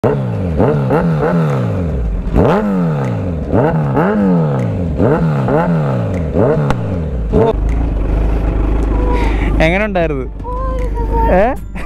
എങ്ങനെ ഉണ്ടായിരുന്നു ഏ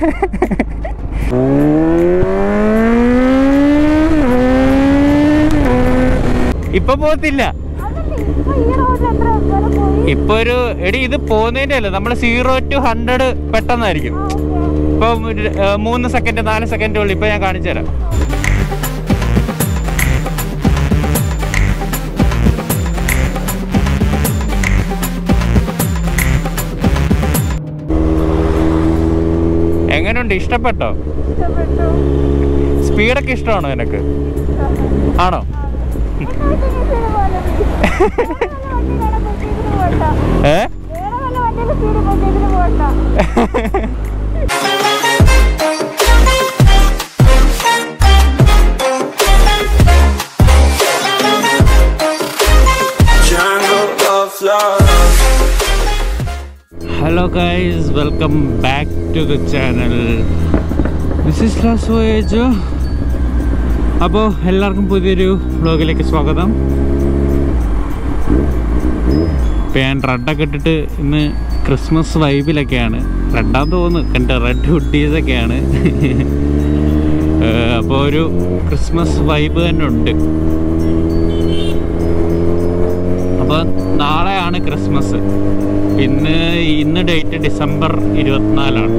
ഇപ്പൊ പോകത്തില്ല ഇപ്പൊ ഒരു എടി ഇത് പോകുന്നതിന്റെ അല്ല നമ്മൾ സീറോ ടു ഹൺഡ്രഡ് പെട്ടെന്നായിരിക്കും ഇപ്പൊ ഒരു, ഏ, മൂന്ന് സെക്കൻഡ് നാല് സെക്കൻഡ് ഉള്ളു ഇപ്പൊ ഞാൻ കാണിച്ചു തരാം എങ്ങനെയുണ്ട് ഇഷ്ടപ്പെട്ടോ സ്പീഡൊക്കെ ഇഷ്ടമാണോ നിനക്ക് ആണോ ഏ Jungle of love. Hello guys welcome back to the channel this is last voyage അപ്പോൾ എല്ലാവർക്കും പുതിയൊരു വ്ലോഗിലേക്ക് സ്വാഗതം ഇപ്പം ഞാൻ റെഡൊക്കെ ഇട്ടിട്ട് ഇന്ന് ക്രിസ്മസ് വൈബിലൊക്കെയാണ് റെഡാന്ന് തോന്നുന്നു കണ്ട റെഡ് ഹുഡീസൊക്കെയാണ് അപ്പോൾ ഒരു ക്രിസ്മസ് വൈബ് തന്നെ ഉണ്ട് അപ്പോൾ നാളെയാണ് ക്രിസ്മസ് ഇന്ന് ഇന്ന് ഡേറ്റ് ഡിസംബർ ഇരുപത്തിനാലാണ്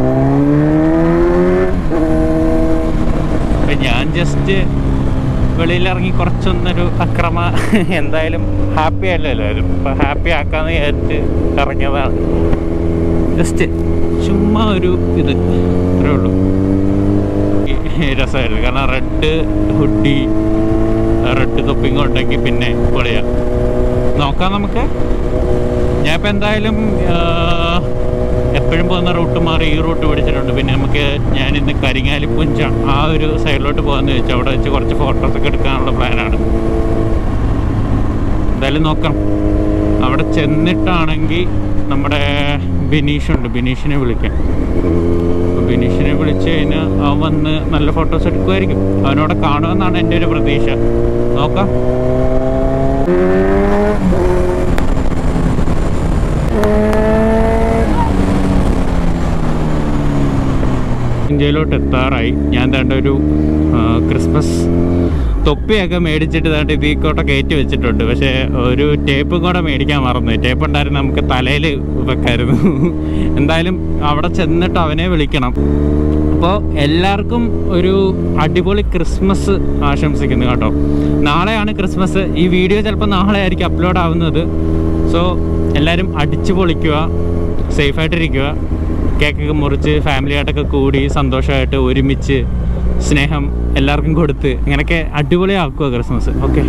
അപ്പം ഞാൻ ജസ്റ്റ് വെളിയിലിറങ്ങി കുറച്ചൊന്നൊരു അക്രമ എന്തായാലും ഹാപ്പി അല്ലേ എല്ലാവരും അപ്പം ഹാപ്പി ആക്കാന്ന് വിചാരിച്ച് ഇറങ്ങിയതാണ് ജസ്റ്റ് ചുമ്മാ ഒരു ഇത് ഇത്രേ ഉള്ളൂ ഈ രസമായിരുന്നു കാരണം റെഡ് ഹുഡി റെഡ് തൊപ്പിങ് ഉണ്ടെങ്കിൽ പിന്നെ പൊളിയാ നോക്കാം നമുക്ക് ഞാൻ ഇപ്പം എന്തായാലും എപ്പോഴും പോകുന്ന റൂട്ട് മാറി ഈ റൂട്ട് പിടിച്ചിട്ടുണ്ട് പിന്നെ നമുക്ക് ഞാൻ ഇന്ന് കരിങ്ങാലിപ്പുഞ്ച ആ ഒരു സൈഡിലോട്ട് പോകാമെന്ന് വെച്ചാൽ അവിടെ വെച്ച് കുറച്ച് ഫോട്ടോസൊക്കെ എടുക്കാനുള്ള പ്ലാനാണ് എന്തായാലും നോക്കാം അവിടെ ചെന്നിട്ടാണെങ്കിൽ നമ്മുടെ ബിനീഷുണ്ട് ബിനീഷിനെ വിളിക്കാം അപ്പോൾ ബിനീഷിനെ വിളിച്ച് കഴിഞ്ഞാൽ അവൻ വന്ന് നല്ല ഫോട്ടോസ് എടുക്കുമായിരിക്കും അവനോടെ കാണുമെന്നാണ് എൻ്റെ ഒരു പ്രതീക്ഷ നോക്കാം ഇന്ത്യയിലോട്ട് എത്താറായി ഞാൻ വേണ്ട ഒരു ആ, ക്രിസ്മസ് തൊപ്പിയൊക്കെ മേടിച്ചിട്ട് വേണ്ട ഇതിക്കോട്ടെ കയറ്റി വെച്ചിട്ടുണ്ട് പക്ഷേ ഒരു ടേപ്പും കൂടെ മേടിക്കാൻ മറന്നു ടേപ്പ് ഉണ്ടായിരുന്നു നമുക്ക് തലയിൽ വെക്കായിരുന്നു എന്തായാലും അവിടെ ചെന്നിട്ട് അവനെ വിളിക്കണം അപ്പോൾ എല്ലാവർക്കും ഒരു അടിപൊളി ക്രിസ്മസ് ആശംസിക്കുന്നു കേട്ടോ നാളെയാണ് ക്രിസ്മസ് ഈ വീഡിയോ ചിലപ്പോൾ നാളെ ആയിരിക്കും അപ്ലോഡ് ആവുന്നത് സോ എല്ലാവരും അടിച്ചു പൊളിക്കുക സേഫായിട്ടിരിക്കുക കേക്കൊക്കെ മുറിച്ച് ഫാമിലിയായിട്ടൊക്കെ കൂടി സന്തോഷമായിട്ട് ഒരുമിച്ച് സ്നേഹം എല്ലാവർക്കും കൊടുത്ത് ഇങ്ങനെയൊക്കെ അടിപൊളിയാക്കുക ക്രിസ്മസ് ഓക്കെ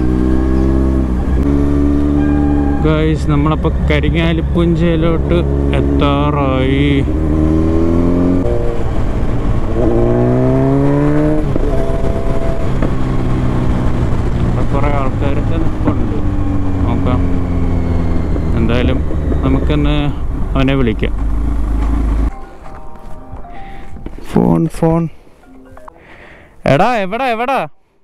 ഗൈസ് നമ്മളപ്പോൾ കരിങ്ങാലിപ്പുഞ്ചയിലോട്ട് എത്താറായി അവിടെ കുറേ ആൾക്കാരൊക്കെ നിൽപ്പുണ്ട് നോക്കാം എന്തായാലും നമുക്കൊന്ന് അവനെ വിളിക്കാം ഫോൺ ഫോൺ എടാ എവിടാ എവിടാ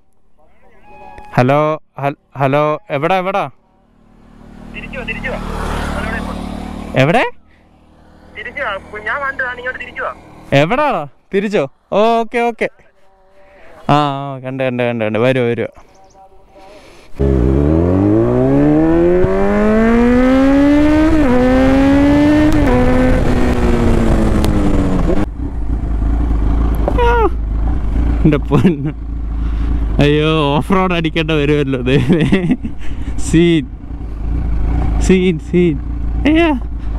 ഹലോ ഹൽ- ഹലോ എവിടാ എവിടാ തിരിച്ചു വാ, തിരിച്ചു വാ. അവനവിടെ ഇപ്പോ. എവിടെ തിരിച്ചു വാ. ഇപ്പൊ ഞാൻ കണ്ടതാണ് ഇങ്ങോട്ട് തിരിച്ചു വാ എവിടാടാ തിരിച്ചോ ഓ ഓക്കെ ഓക്കെ ആ ആ, കണ്ട് കണ്ട് കണ്ട് കണ്ട് വരുമോ വരുമോ എൻ്റെ പൊന്ന് അയ്യോ ഓഫ് റോഡ് അടിക്കേണ്ട വരുമല്ലോ ദൈവമേ സീൻ സീൻ സീൻ അയ്യാ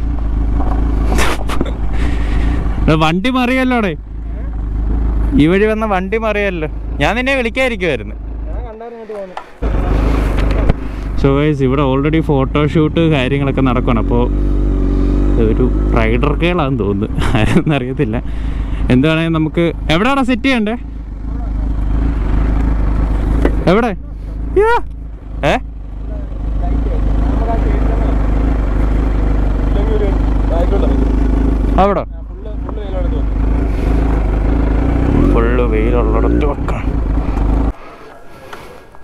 എടാ, വണ്ടി മറിയല്ലോടെ ഈ വഴി വന്ന വണ്ടി മറിയല്ലോ ഞാൻ നിന്നെ വിളിക്കാതിരിക്കുമായിരുന്നു സോ ഗൈസ് ഇവിടെ ഓൾറെഡി ഫോട്ടോഷൂട്ട് കാര്യങ്ങളൊക്കെ നടക്കണം അപ്പോൾ ഒരു റൈഡർ കേളാന്ന് തോന്നുന്നു ആരെന്ന് അറിയത്തില്ല എന്താണെങ്കിൽ നമുക്ക് എവിടെയാണോ സെറ്റ് ചെയ്യണ്ടേ എവിടെ യ്യോ. ഏ അവിടെ ഫുള്ള് വെയിലുള്ളിടത്ത് വെക്കണം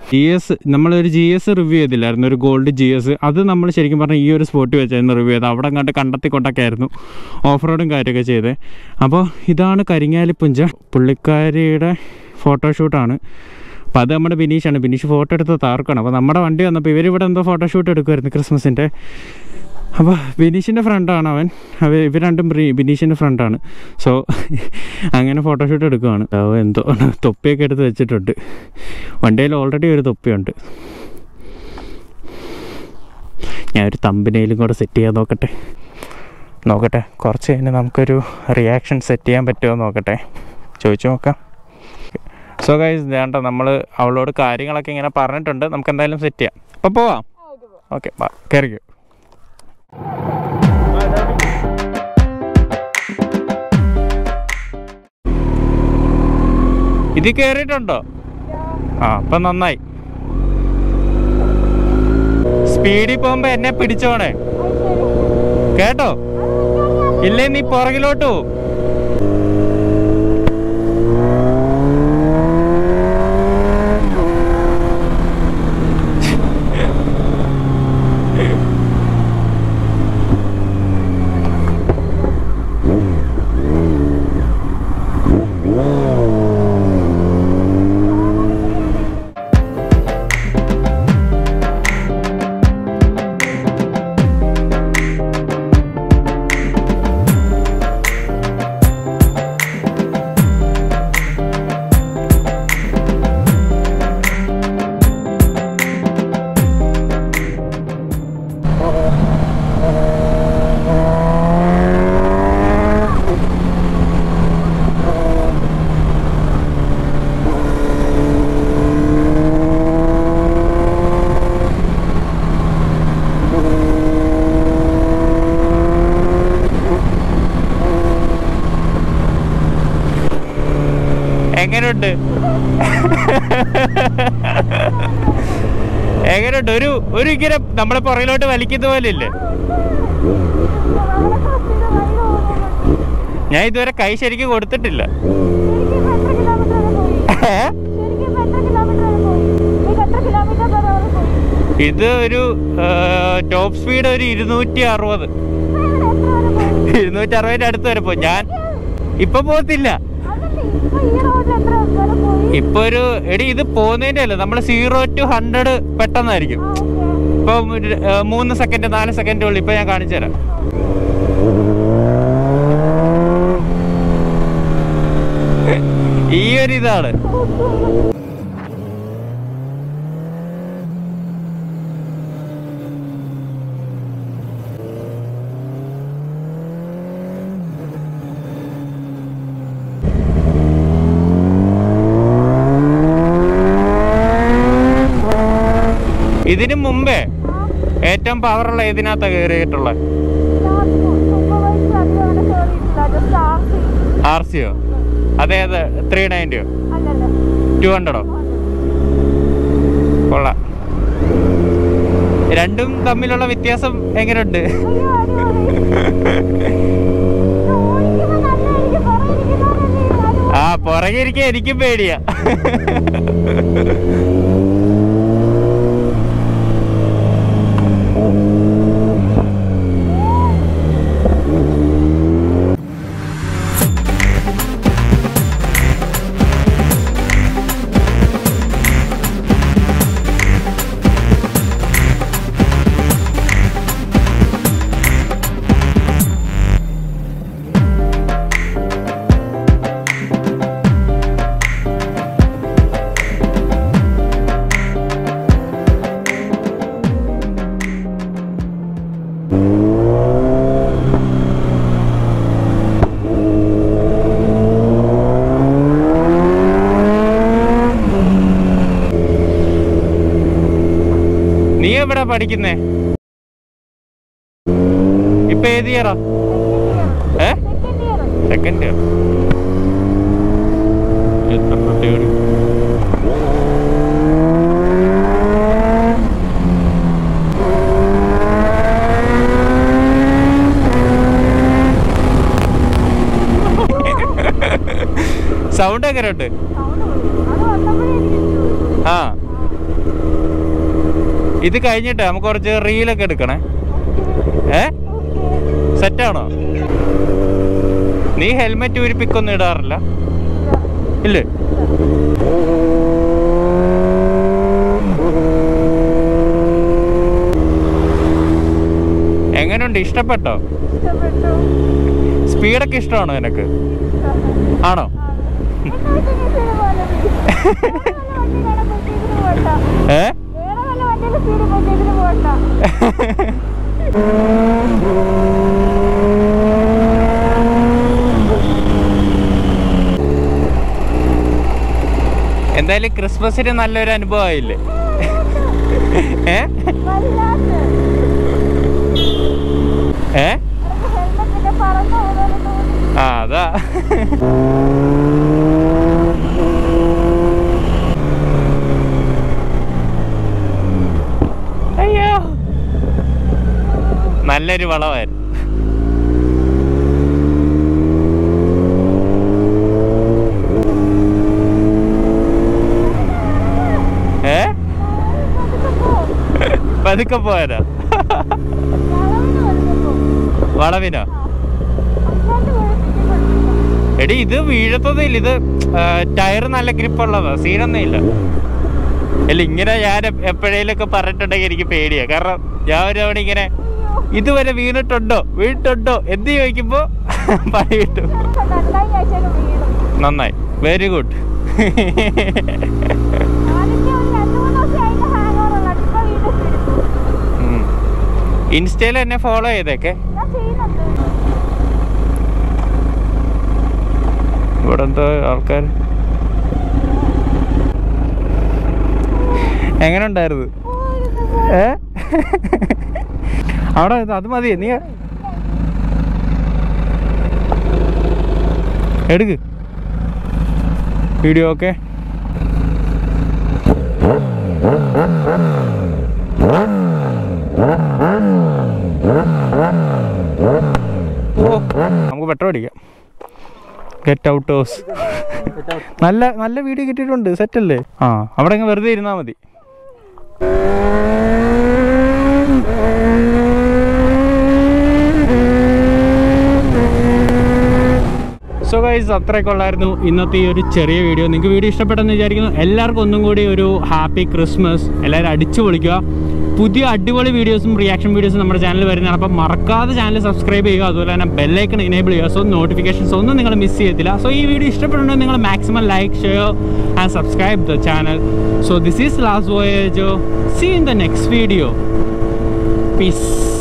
ജി എസ് നമ്മളൊരു ജി എസ് റിവ്യൂ ചെയ്തില്ലായിരുന്നു ഒരു ഗോൾഡ് ജി എസ് അത് നമ്മൾ ശരിക്കും പറഞ്ഞാൽ ഈ ഒരു സ്പോട്ടിൽ വെച്ചായിരുന്നു റിവ്യൂ ചെയ്തത് അവിടെ കണ്ട് കണ്ടെത്തി കൊണ്ടൊക്കെ ആയിരുന്നു ഓഫ് റോഡും കാര്യമൊക്കെ ചെയ്തത് അപ്പോൾ ഇതാണ് കരിങ്ങാലിപ്പുഞ്ച പുള്ളിക്കാരിയുടെ ഫോട്ടോഷൂട്ടാണ് അപ്പോൾ അത് നമ്മുടെ ബിനീഷാണ് ബിനീഷ് ഫോട്ടോ എടുത്ത് താർക്കാണ് അപ്പോൾ നമ്മുടെ വണ്ടി വന്നപ്പോൾ ഇവരിവിടെ എന്തോ ഫോട്ടോഷൂട്ട് എടുക്കുമായിരുന്നു ക്രിസ്മസിൻ്റെ അപ്പോൾ ബിനീഷിൻ്റെ ഫ്രണ്ടാണ് അവൻ അവ ഇവർ രണ്ടും ബ്രീ- ബിനീഷിൻ്റെ ഫ്രണ്ടാണ് സോ അങ്ങനെ ഫോട്ടോഷൂട്ട് എടുക്കുവാണ് അവ എന്തോ തൊപ്പിയൊക്കെ എടുത്ത് വെച്ചിട്ടുണ്ട് വണ്ടിയിൽ ഓൾറെഡി ഒരു തൊപ്പിയുണ്ട് ഞാൻ ഒരു തമ്പിനയിലും കൂടെ സെറ്റ് ചെയ്യാൻ നോക്കട്ടെ നോക്കട്ടെ കുറച്ച് കഴിഞ്ഞ് നമുക്കൊരു റിയാക്ഷൻ സെറ്റ് ചെയ്യാൻ പറ്റുമോ എന്ന് നോക്കട്ടെ ചോദിച്ചു നോക്കാം സോ ഗൈസ് വേണ്ട നമ്മൾ അവളോട് കാര്യങ്ങളൊക്കെ ഇങ്ങനെ പറഞ്ഞിട്ടുണ്ട് നമുക്ക് എന്തായാലും സെറ്റ് ചെയ്യാം അപ്പോൾ പോവാം ഓക്കെ കയറിക്കോ ഇതിൽ കയറിയിട്ടുണ്ടോ ആ അപ്പം നന്നായി സ്പീഡിൽ പോകുമ്പോ എന്നെ പിടിച്ചോണേ കേട്ടോ ഇല്ലേ നീ പുറകിലോട്ട് പോവും എങ്ങനെയുണ്ട് എങ്ങനെയുണ്ട് ഒരു ഒരു ഇങ്ങനെ നമ്മളെ പുറകിലോട്ട് വലിക്കുന്ന പോലെ ഇല്ലേ ഞാൻ ഇതുവരെ കൈ ശരിക്കും കൊടുത്തിട്ടില്ല ഏ? ഇത് ഒരു ടോപ്പ് സ്പീഡ് ഒരു ഇരുന്നൂറ്റി അറുപത് ഇരുന്നൂറ്റി അറുപതിന്റെ അടുത്ത് വരെ പോയി ഞാൻ ഇപ്പൊ പോകത്തില്ല ഇപ്പൊ ഒരു എടി ഇത് പോകുന്നതിന്റെ അല്ല നമ്മൾ സീറോ ടു ഹൺഡ്രഡ് പെട്ടെന്നായിരിക്കും ഇപ്പൊ ഒരു, ഏ, മൂന്ന് സെക്കൻഡ് നാല് സെക്കൻഡ് ഉള്ളു ഇപ്പൊ ഞാൻ കാണിച്ചു തരാം ഈ ഒരു ഇതാണ് ഇതിനു മുമ്പേ ഏറ്റവും പവറുള്ള ഏതിനകത്താ കയറിയിട്ടുള്ളത് ആർ സിയോ അതേത് ത്രീ നയൻറ്റിയോ ടു ഹൺഡ്രഡോ കൊള്ളാം രണ്ടും തമ്മിലുള്ള വ്യത്യാസം എങ്ങനെയുണ്ട് ആ പുറകെ ഇരിക്കാൻ എനിക്കും പേടിയാ നീ എവിടെ പഠിക്കുന്നേ ഇപ്പൊ ഏത് ഇയറാ ഏ സെക്കൻഡ് ഇയർ എത്ര തേടി സൗണ്ട് എങ്ങനെയുണ്ട് ആ ഇത് കഴിഞ്ഞിട്ട് നമുക്ക് കുറച്ച് റീലൊക്കെ എടുക്കണേ ഏ സെറ്റാണോ നീ ഹെൽമെറ്റ് ഊരി പിക്കൊന്നും ഇടാറില്ല ഇല്ലേ എങ്ങനെയുണ്ട് ഇഷ്ടപ്പെട്ടോ ഇഷ്ടപ്പെട്ടു സ്പീഡൊക്കെ ഇഷ്ടമാണോ നിനക്ക് ആണോ ഏ എന്തായാലും ക്രിസ്മസിന് നല്ലൊരു അനുഭവമായില്ലേ ഏ ഏ ആ അതാ അയ്യോ നല്ലൊരു വളമായിരുന്നു ഏ പതുക്കെ പോയാലോ വളവിനോ എടി ഇത് വീഴത്തതില്ല ഇത് ടയർ നല്ല ഗ്രിപ്പുള്ളതാ സീനൊന്നും ഇല്ല അല്ല ഇങ്ങനെ ഞാൻ എപ്പോഴേലൊക്കെ പറഞ്ഞിട്ടുണ്ടെങ്കിൽ എനിക്ക് പേടിയാ കാരണം ഞാൻ ഒരു തവണ ഇങ്ങനെ ഇതുവരെ വീണിട്ടുണ്ടോ വീണിട്ടുണ്ടോ എന്ത് ചോദിക്കുമ്പോ പണി കിട്ടും നന്നായി വെരി ഗുഡ് ഇൻസ്റ്റയിൽ എന്നെ ഫോളോ ചെയ്തേക്കെ ഇവിടെ എന്തോ ആൾക്കാർ എങ്ങനെ ഉണ്ടായിരുന്നു ഏ അവിടെ ഇത് അത് മതി നീ എടുക്ക് വീഡിയോ ഓക്കെ ഓ നമുക്ക് പെട്രോൾ അടിക്കാം ഗെറ്റ് ഔട്ട് ഹൗസ് നല്ല നല്ല വീഡിയോ കിട്ടിയിട്ടുണ്ട് സെറ്റ് അല്ലേ ആ അവിടെ അങ്ങ് വെറുതെ ഇരുന്നാൽ മതി സോ ഗൈസ് അത്രയൊക്കെ ഉള്ളായിരുന്നു ഇന്നത്തെ ഈ ഒരു ചെറിയ വീഡിയോ നിങ്ങൾക്ക് വീഡിയോ ഇഷ്ടപ്പെട്ടെന്ന് വിചാരിക്കുന്നു എല്ലാവർക്കും ഒന്നും കൂടി ഒരു ഹാപ്പി ക്രിസ്മസ് എല്ലാവരും അടിച്ചു പൊളിക്കുക പുതിയ അടിപൊളി വീഡിയോസും റിയാക്ഷൻ വീഡിയോസും നമ്മുടെ ചാനൽ വരുന്നതാണ് അപ്പോൾ മറക്കാതെ ചാനൽ സബ്സ്ക്രൈബ് ചെയ്യുക അതുപോലെ തന്നെ ബെല്ലൈക്കൺ ഇനേബിൾ ചെയ്യുക സോ നോട്ടിഫിക്കേഷൻസ് ഒന്നും നിങ്ങൾ മിസ് ചെയ്യത്തില്ല സോ ഈ വീഡിയോ ഇഷ്ടപ്പെട്ടുണ്ടെങ്കിൽ നിങ്ങൾ maximum like share and subscribe the channel so this is last വോയേജോ see in the next video piece